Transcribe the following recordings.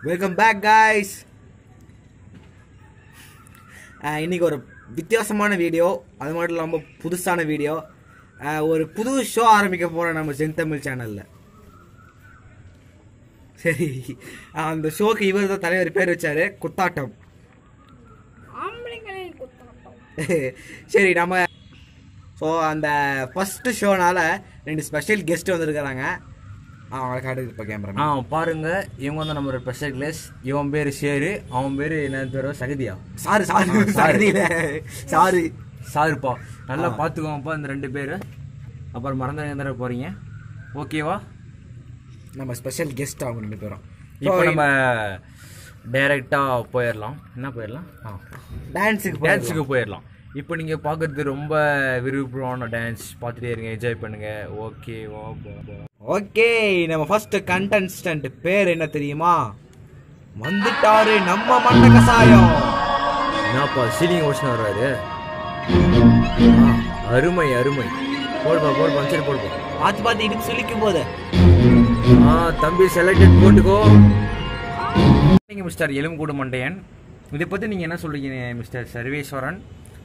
Welcome back guys இன்னைக்கு ஒரு வித்தியாசமான வீடியோ அது மட்டும் இல்லாமல் புதுசான வீடியோ ஒரு புது ஷோ ஆரம்பிக்க போகிறோம் நம்ம ஜென் தமிழ் சேனலில் சரி அஹ் அந்த ஷோக்கு இவர் தான் தலைவர் பேர் வச்சாரு குத்தாட்டம் ஆம்பளைங்களின் குத்தாட்டம் சரி நம்ம ஸோ அந்த ஃபஸ்ட்டு ஷோனால ரெண்டு ஸ்பெஷல் கெஸ்ட் வந்திருக்கிறாங்க அவங்களை காட்டுக்கு இப்போ கேமரா ஆ பாருங்க இவங்க வந்து நம்ம ஸ்பெஷல் கிளாஸ் இவன் பேரு ஷேரு அவன் பேரு என்ன பேரு சகதியா சாரி சாரி ஆ, sorry. சாரி சாரி சாருப்பா நல்லா பாத்துக்கோங்கப்பா இந்த ரெண்டு பேரு அப்புறம் மறந்து எந்த போறீங்க ஓகேவா நம்ம ஸ்பெஷல் கெஸ்ட் அவங்க ரெண்டு பேரும் இப்போ நம்ம டைரக்டா போயிடலாம் என்ன போயிடலாம் ஆ டான்ஸுக்கு டான்ஸுக்கு போயிடலாம் இப்போ நீங்க பார்க்கறது ரொம்ப விருப்பமான டான்ஸ் பார்த்துட்டே இருங்க என்ஜாய் பண்ணுங்க ஓகே வா பா, பா. ஓகே நம்ம ஃபர்ஸ்ட் கண்டன்ஸ்டன்ட் பேர் என்ன தெரியுமா வந்துட்டாரு நம்ம மண்ட கசாயம் என்னப்பா சீலிங் ஓடிச்சு வர்றாரு ஆ, அருமை அருமை போடுப்பா போடுப்பா சரி போடுப்பா பார்த்து பார்த்து இடுப்பு சுளிக்கும் போது ஆ தம்பி செலக்டட் போட்டுக்கோ நீங்க மிஸ்டர் எலும்புக்கூடு மண்டையன் இதை பத்தி நீங்க என்ன சொல்றீங்க மிஸ்டர் சர்வேஸ்வரன்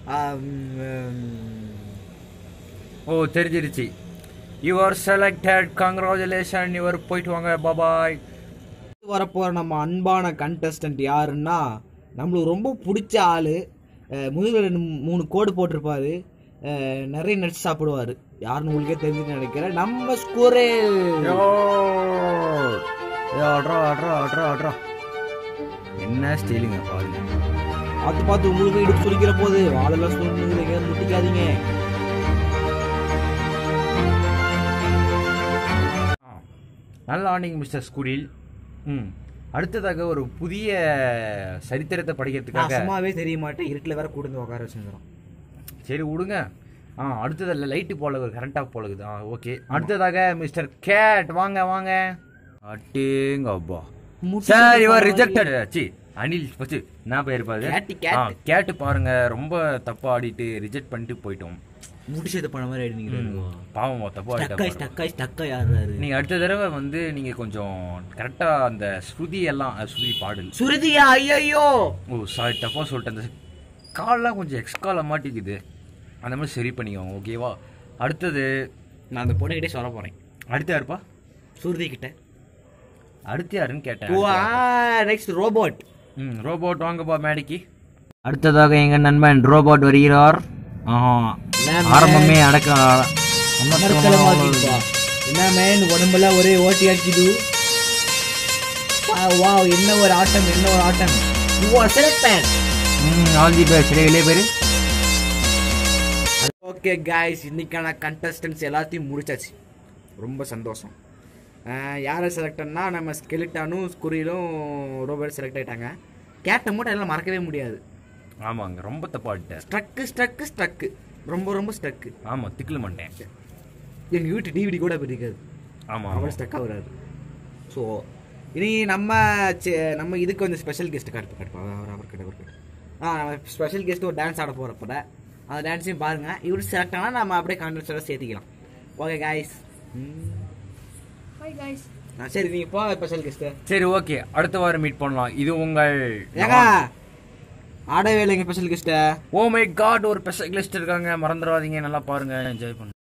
ஓ தெரிஞ்சிருச்சு you are selected congratulation your போயிட்டு வாங்க பாபாய் வரப்போற நம்ம அன்பான கண்டஸ்டன்ட் யாருன்னா நம்மளுக்கு ரொம்ப பிடிச்ச ஆளு அஹ், முதுகுல ரெண்டு மூணு கோடு போட்டிருப்பாரு அஹ், நிறைய நட்ஸ் சாப்பிடுவாரு யாருன்னு உங்களுக்கே தெரிஞ்சுன்னு நினைக்கிறேன் நம்ம ஸ்கூரே அட்ரா அட்ரா அட்ரா அட்ரா என்ன ஸ்டீலிங்க பாருங்க பார்த்து பார்த்து உங்களுக்கு இடுப்பு சுளிக்கிற போது வாழெல்லாம் சொல்லுங்க முட்டிக்காதீங்க ஆ, நல்ல ஆண்டிங் மிஸ்டர் ஸ்கூலில் ம் அடுத்ததாக ஒரு புதிய சரித்திரத்தை நான் படிக்கிறதுக்காக சும்மாவே தெரிய மாட்டேன் இருட்டில் வேற கூடுந்து உட்கார வச்சுருக்கிறோம் சரி விடுங்க ஆ அடுத்தது லைட்டு போல கரண்டாக போலகுது ஆ ஓகே அடுத்ததாக மிஸ்டர் கேட் வாங்க வாங்க அட்டேங்க அப்பா சார் இவர் ரிஜெக்டட் சி அனில் ஃபர்ஸ்ட் என்ன பேர் பாரு Cat, cat. ஆ கேட்டு பாருங்க ரொம்ப தப்பா ஆடிட்டு ரிஜெக்ட் பண்ணிட்டு போயிட்டோம் முடிச்சது பண்ண மாதிரி ஆயிடுனீங்க பாவம் தப்பா ஸ்டக்காய் ஆடிட்டா ஸ்டக்காய் ஸ்டக்காய் யாரு நீங்க அடுத்த தடவை வந்து நீங்க கொஞ்சம் கரெக்டா அந்த ஸ்ருதி எல்லாம் அஹ், ஸ்ருதி பாடல் சுருதியா ஐயோ ஓ சாரி தப்பா சொல்லிட்டேன் அந்த கால்லாம் கொஞ்சம் எக்ஸ்கால மாட்டிக்குது அந்த மாதிரி சரி பண்ணிக்கோங்க ஓகேவா அடுத்தது நான் அந்த பொண்ணுகிட்டே சொல்ல போறேன் அடுத்து யாருப்பா சுருதி கிட்ட அடுத்து யாருன்னு கேட்டேன் நெக்ஸ்ட் ரோபோட் ம் ரோபோட் வாங்கப்பா மேடிக்கு அடுத்ததாக எங்க நண்பன் ரோபோட் வருகிறார் ஆரம்பமே அடக்க என்ன மேன் உடம்பெல்லாம் ஒரே ஓட்டி அடிக்குது வா என்ன ஒரு ஆட்டம் என்ன ஒரு ஆட்டம் ஆல் தி பெஸ்ட் வெளியே பேரு ஓகே காய்ஸ் இன்னைக்கான கண்டஸ்டன்ஸ் எல்லாத்தையும் முடிச்சாச்சு ரொம்ப சந்தோஷம் அஹ், யாரை செலக்டட்னா நம்ம ஸ்கெலிட்டானும் ஸ்குரிலும் ரோபோட் செலக்ட் ஆயிட்டாங்க கேட்ட மட்டும் எல்லாம் மறக்கவே முடியாது ஆமாங்க ரொம்ப தப்பா ஆடிட்டேன் ஸ்ட்ரக்கு ஸ்ட்ரக்கு ஸ்ட்ரக்கு ரொம்ப ரொம்ப ஸ்ட்ரக்கு ஆமா திக்கில் மாட்டேன் எங்கள் வீட்டு டிவிடி கூட பிடிக்காது ஆமா அவ்வளோ ஸ்டக்காக வராது ஸோ இனி நம்ம சே- நம்ம இதுக்கு வந்து ஸ்பெஷல் கெஸ்ட் காட்டு காட்டுப்பா அவர் அவர் கிட்ட அவர் கிட்ட ஆ நம்ம ஸ்பெஷல் கெஸ்ட் ஒரு டான்ஸ் ஆட போகிறப்பட அந்த டான்ஸையும் பாருங்கள் இவர் செலக்ட் ஆனால் நம்ம அப்படியே கான்டெஸ்டோட சேர்த்திக்கலாம் ஓகே காய்ஸ் ஹாய் காய்ஸ் சரி நீங்கள் போங்க ஸ்பெஷல் கெஸ்ட்டு சரி ஓகே அடுத்த வாரம் மீட் பண்ணலாம் இது உங்கள் ஏங்க ஆடவே இல்லைங்க ஸ்பெஷல் கெஸ்ட்டை ஓ மை காட் ஒரு ஸ்பெஷல் லிஸ்ட் இருக்காங்க மறந்துடாதீங்க நல்லா பாருங்க என்ஜாய் பண்ணுங்க